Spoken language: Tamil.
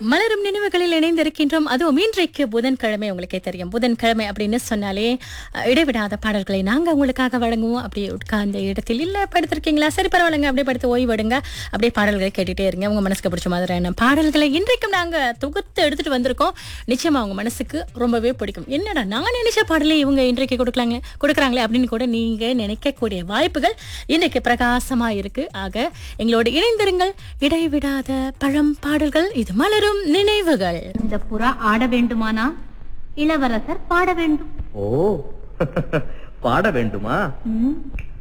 மலரும் நினைவுகளில் இணைந்திருக்கின்றோம் அதுவும் இன்றைக்கு புதன்கிழமை உங்களுக்கே தெரியும் புதன்கிழமை அப்படின்னு சொன்னாலே அஹ், இடைவிடாத பாடல்களை நாங்க உங்களுக்காக வழங்குவோம் அப்படியே உட்கார்ந்த இடத்தில் இல்ல படுத்திருக்கீங்களா சரி பரவாயில்லைங்க அப்படியே படுத்து ஓய்வெடுங்க அப்படியே பாடல்களை கேட்டுட்டே இருங்க உங்க மனசுக்கு பிடிச்ச மாதிரியான பாடல்களை இன்றைக்கும் நாங்க தொகுத்து எடுத்துட்டு வந்திருக்கோம் நிச்சயமா உங்க மனசுக்கு ரொம்பவே பிடிக்கும் என்னடா நான் நினைச்ச பாடலே இவங்க இன்றைக்கு கொடுக்கலாங்க கொடுக்குறாங்களே அப்படின்னு கூட நீங்க நினைக்கக்கூடிய வாய்ப்புகள் இன்றைக்கு பிரகாசமா இருக்கு ஆக எங்களோடு இணைந்திருங்கள் இடைவிடாத பழம் பாடல்கள் இது மலரும் நினைவுகள் இந்த புறா ஆட வேண்டுமானா இளவரசர் பாட வேண்டும் ஓ பாட வேண்டுமா ம்,